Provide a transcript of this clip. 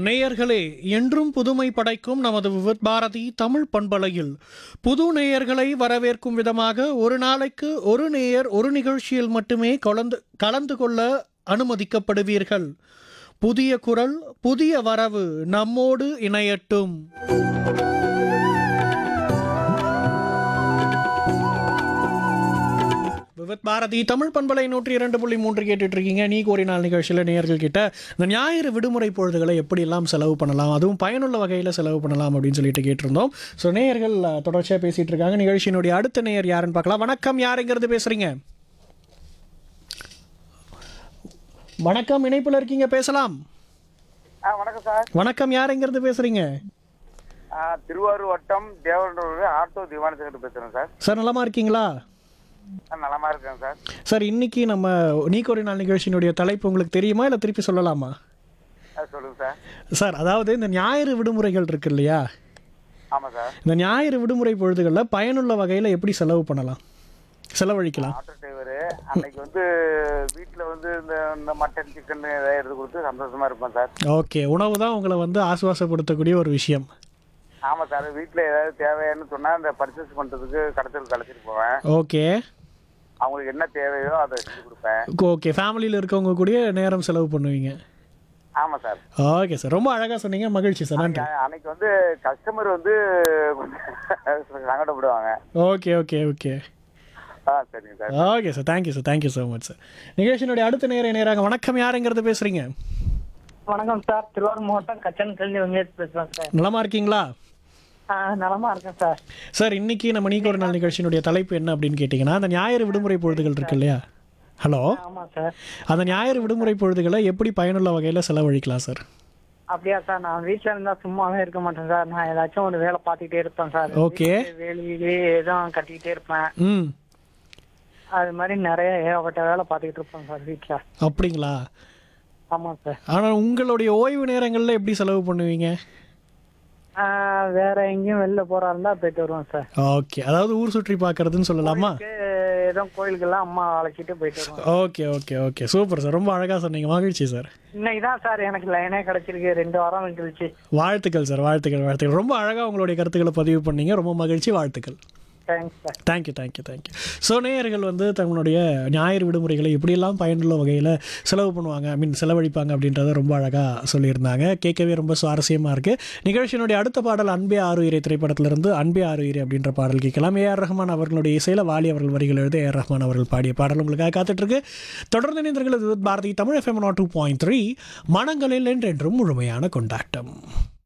நேயர்களே என்றும் புதுமை படைக்கும் நமது விவித் பாரதி தமிழ் பண்பலையில் புது நேயர்களை வரவேற்கும் விதமாக ஒரு நாளைக்கு ஒரு நேயர் ஒரு நிகழ்ச்சியில் மட்டுமே கலந்து கலந்து கொள்ள அனுமதிக்கப்படுவீர்கள் புதிய குரல் புதிய வரவு நம்மோடு இணையட்டும் விவித் பாரதி தமிழ் பண்பலை நூற்றி இரண்டு புள்ளி மூன்று கேட்டுட்டு இருக்கீங்க நீ கோரி நாள் நிகழ்ச்சியில் நேயர்கள் கிட்ட இந்த ஞாயிறு விடுமுறை பொழுதுகளை எப்படியெல்லாம் செலவு பண்ணலாம் அதுவும் பயனுள்ள வகையில் செலவு பண்ணலாம் அப்படின்னு சொல்லிட்டு கேட்டிருந்தோம் ஸோ நேயர்கள் அஹ், தொடர்ச்சியா பேசிட்டு இருக்காங்க நிகழ்ச்சியினுடைய அடுத்த நேயர் யாருன்னு பார்க்கலாம் வணக்கம் யாருங்கிறது பேசுறீங்க வணக்கம் இணைப்புல இருக்கீங்க பேசலாம் ஆ வணக்கம் சார் வணக்கம் யாருங்கிறது பேசுறீங்க ஆ, திருவாரூர் வட்டம் தேவரூர் ஆட்டோ திவான சேகர் பேசுறேன் சார் சார் நலமா இருக்கீங்களா ஆ, நலமா இருக்கேன் சார் சார் இன்னைக்கு நம்ம நீக்கோரி நாள் நிகழ்ச்சியினுடைய தலைப்பு உங்களுக்கு தெரியுமா இல்லை திருப்பி சொல்லலாமா ஆ, சொல்லுங்க சார் சார் அதாவது இந்த ஞாயிறு விடுமுறைகள் இருக்கு இல்லையா ஆமா சார் இந்த ஞாயிறு விடுமுறை பொழுதுகளில் பயனுள்ள வகையில் எப்படி செலவு பண்ணலாம் செலவழிக்கலாம் ஆட்டோ டிரைவரு அன்னைக்கு வந்து வீட்டில் வந்து இந்த இந்த மட்டன் சிக்கன் ஏதாவது எடுத்து கொடுத்து சந்தோஷமா இருப்பேன் சார் ஓகே உணவு தான் உங்களை வந்து ஆசுவாசப்படுத்தக்கூடிய ஒரு விஷயம் ஆமா சார் வீட்டில் ஏதாவது தேவைன்னு சொன்னா அந்த பர்ச்சேஸ் பண்றதுக்கு கடத்தலுக்கு அழைச்சிட்டு போவேன் ஓகே அவங்களுக்கு என்ன தேவையோ அதை செஞ்சு கொடுப்பேன் ஓகே ஃபேமிலியில் இருக்கவங்க கூட நேரம் செலவு பண்ணுவீங்க ஆமா சார் ஓகே சார் ரொம்ப அழகாக சொன்னீங்க மகிழ்ச்சி சார் நன்றி அ- அன்னைக்கு வந்து கஸ்டமர் வந்து கொஞ்சம் சங்கடப்படுவாங்க ஓகே ஓகே ஓகே ஆ சரிங்க sir okay sir thank you sir thank you so much sir நிகழ்ச்சியினுடைய அடுத்த நேரம் நேராங்க வணக்கம் யாருங்கிறது பேசுகிறீங்க வணக்கம் சார் திருவாரூர் மாவட்டம் கச்சன் கல்வி வெங்கடேஷ் பேசுறேன் சார் நலமா இருக்கீங்களா ஆ, நலமா இருக்கேன் சார் சார் இன்னைக்கு நம்ம நீக்கு ஒரு நாள் நிகழ்ச்சியினுடைய தலைப்பு என்ன அப்படின்னு கேட்டிங்கன்னா அந்த ஞாயிறு விடுமுறை பொழுதுகள் இருக்கு இல்லையா ஹலோ ஆமா சார் அந்த ஞாயிறு விடுமுறை பொழுதுகளை எப்படி பயனுள்ள வகையில் செலவழிக்கலாம் சார் அப்படியா சார் நான் வீட்ல இருந்தா சும்மாவே இருக்க மாட்டேன் சார் நான் ஏதாச்சும் ஒரு வேலை பார்த்துக்கிட்டே இருப்பேன் சார் Okay. வீட்டு வேலையிலே எதுவும் கட்டிக்கிட்டே இருப்பேன் ம் அது மாதிரி நிறைய ஏகப்பட்ட வேலை பார்த்துக்கிட்டு இருப்பேன் சார் வீட்ல அப்படிங்களா ஆமா சார் ஆனால் உங்களுடைய ஓய்வு நேரங்களில் எப்படி செலவு பண்ணுவீங்க ஆ, வேற எங்கேயும் வெளில போறா இருந்தா போயிட்டு வருவேன் சார் ஓகே அதாவது ஊர் சுற்றி பார்க்கறதுன்னு சொல்லலாமா ஏதோ கோயிலுக்கெல்லாம் அம்மா அழைச்சிட்டு போயிட்டு வருவேன் okay okay okay super sir ரொம்ப அழகாக சொன்னீங்க மகிழ்ச்சி சார் இன்னைக்கு தான் சார் எனக்கு லைனே கிடைச்சிருக்கு ரெண்டு வாரம் கழிச்சு வாழ்த்துக்கள் சார் வாழ்த்துக்கள் வாழ்த்துக்கள் ரொம்ப அழகாக உங்களுடைய கருத்துக்களை பதிவு பண்ணீங்க ரொம்ப மகிழ்ச்சி வாழ்த்துக்கள் thanks sir thank you thank you thank you so நேயர்கள் வந்து தங்களுடைய ஞாயிறு விடுமுறைகளை எப்படியெல்லாம் பயனுள்ள வகையில் செலவு பண்ணுவாங்க ஐ மீன் செலவழிப்பாங்க அப்படின்றத ரொம்ப அழகாக சொல்லியிருந்தாங்க கேட்கவே ரொம்ப சுவாரஸ்யமாக இருக்குது நிகழ்ச்சியினுடைய அடுத்த பாடல் அன்பே ஆறுயிரை திரைப்படத்திலிருந்து அன்பே ஆறுயிரை அப்படின்ற பாடல் கேட்கலாம் ஏஆர் ரஹ்மான் அவர்களுடைய இசையில் வாலி அவர்கள் வரிகள் எழுத ஏஆர் ரஹ்மான் அவர்கள் பாடிய பாடல் உங்களுக்காக காத்துட்ருக்கு தொடர்ந்து இணைந்திருக்கிறது Bharathi Tamil FM naught two point three மனங்களில் என்றென்றும் முழுமையான கொண்டாட்டம்